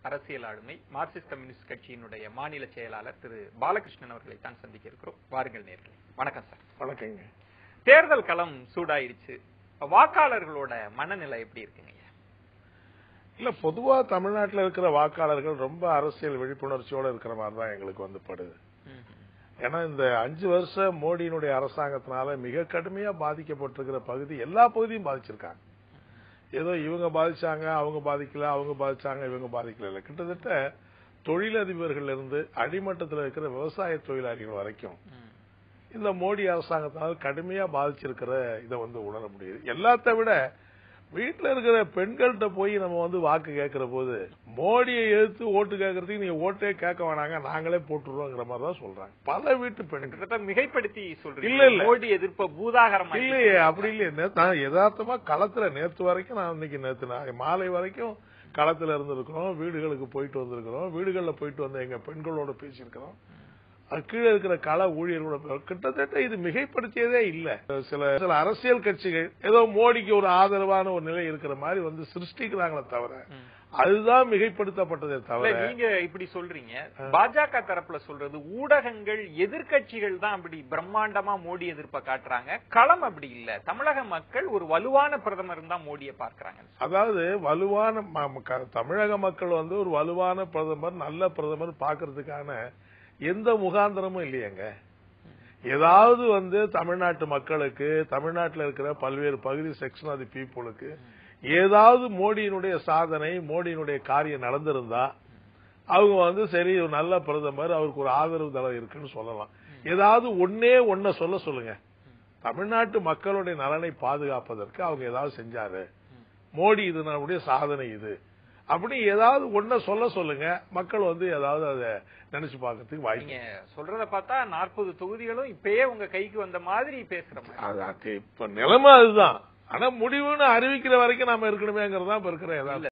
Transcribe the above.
அரசியல் ஆளுமை Marxist communist கட்சியினுடைய மாநில செயலாளர் திரு பாலகிருஷ்ணன் அவர்களை தான் சந்திக்க இருக்கிறோம் வாருங்கள் நேர்கள் வணக்கம் சார் வணக்கங்க தேர்தல் களம் சூடாயிருச்சு வாக்காளர்களோட மனநிலை எப்படி இருக்குங்க இல்ல பொதுவா தமிழ்நாட்டுல இருக்கிற வாக்காளர்கள் ரொம்ப அரசியல் விழிப்புணர்ச்சியோட இருக்கிற மாதிரி தான் எங்களுக்கு வந்து படுது ஏன்னா இந்த அஞ்சு வருஷம் மோடியினுடைய அரசாங்கத்தினால மிக கடுமையா பாதிக்கப்பட்டிருக்கிற பகுதி எல்லா பகுதியும் பாதிச்சிருக்காங்க ஏதோ இவங்க பாதிச்சாங்க அவங்க பாதிக்கல அவங்க பாதிச்சாங்க இவங்க பாதிக்கல இல்ல கிட்டத்தட்ட தொழிலதிபர்கள் இருந்து அடிமட்டத்தில் இருக்கிற விவசாய தொழிலாளிகள் வரைக்கும் இந்த மோடி அரசாங்கத்தினால் கடுமையா பாதிச்சிருக்கிற இதை வந்து உணர முடியுது எல்லாத்த விட வீட்டுல இருக்கிற பெண்கள்கிட்ட போய் நம்ம வந்து வாக்கு கேட்கிற போது மோடியை எதிர்த்து ஓட்டு கேட்கறதுக்கு நீங்க ஓட்டே கேட்க வேணாங்க நாங்களே போட்டுருவோங்கிற மாதிரி தான் சொல்றாங்க பல வீட்டு பெண்கள் கிட்டத்தட்ட மிகைப்படுத்தி சொல்றீங்க இல்ல, இல்ல. மோடி எதிர்ப்ப பூதாகரமா இல்லையே அப்படி இல்லையே நேத்து நான் யதார்த்தமா களத்துல நேத்து வரைக்கும் நான் இன்னைக்கு நேத்து நான் மாலை வரைக்கும் களத்துல இருந்திருக்கிறோம் வீடுகளுக்கு போயிட்டு வந்திருக்கிறோம் வீடுகள்ல போயிட்டு வந்த எங்க பெண்களோட பேசியிருக்கிறோம் அது கீழே இருக்கிற கள ஊழியர்களோட பே- கிட்டத்தட்ட இது மிகைப்படுத்தியதே இல்ல சில சில அரசியல் கட்சிகள் ஏதோ மோடிக்கு ஒரு ஆதரவான ஒரு நிலை இருக்கிற மாதிரி வந்து சிருஷ்டிக்கிறாங்களே தவிர ம். அதுதான் மிகைப்படுத்தப்பட்டதே இல்ல, தவிர நீங்க இப்படி சொல்றீங்க பாஜக தரப்புல சொல்றது ஊடகங்கள் எதிர்க்கட்சிகள் தான் அப்படி பிரம்மாண்டமா மோடி எதிர்ப்ப காட்டுறாங்க களம் அப்படி இல்ல தமிழக மக்கள் ஒரு வலுவான பிரதமர் தான் மோடியை பார்க்கறாங்க அதாவது வலுவான ம- ம- க- தமிழக மக்கள் வந்து ஒரு வலுவான பிரதமர் நல்ல பிரதமர் பாக்குறதுக்கான எந்த முகாந்திரமும் இல்லையேங்க ஏதாவது வந்து தமிழ்நாட்டு மக்களுக்கு தமிழ்நாட்டில் இருக்கிற பல்வேறு பகுதி செக்ஷன் ஆஃப் தி பீப்புளுக்கு ஏதாவது மோடியினுடைய சாதனை மோடியினுடைய காரியம் நடந்திருந்தா அவங்க வந்து சரி ஒரு நல்ல பிரதமர் அவருக்கு ஒரு ஆதரவு தளம் இருக்குன்னு சொல்லலாம் ஏதாவது ஒன்னே ஒன்ன சொல்ல சொல்லுங்க தமிழ்நாட்டு மக்களுடைய நலனை பாதுகாப்பதற்கு அவங்க ஏதாவது செஞ்சாரு மோடி இது நம்முடைய சாதனை இது அப்படி ஏதாவது ஒன்ன சொல்ல சொல்லுங்க மக்கள் வந்து ஏதாவது அதை நினைச்சு பார்க்கறதுக்கு வாய்ப்பு நீங்க சொல்றத பார்த்தா நாற்பது தொகுதிகளும் இப்பயே உங்க கைக்கு வந்த மாதிரி பேசுற மாதிரி அது அது இப்ப நிலைமை அதுதான் ஆனா முடிவுன்னு அறிவிக்கிற வரைக்கும் நாம இருக்கணுமேங்கிறது தான் இப்ப இருக்கிற யதார்த்தம். இல்ல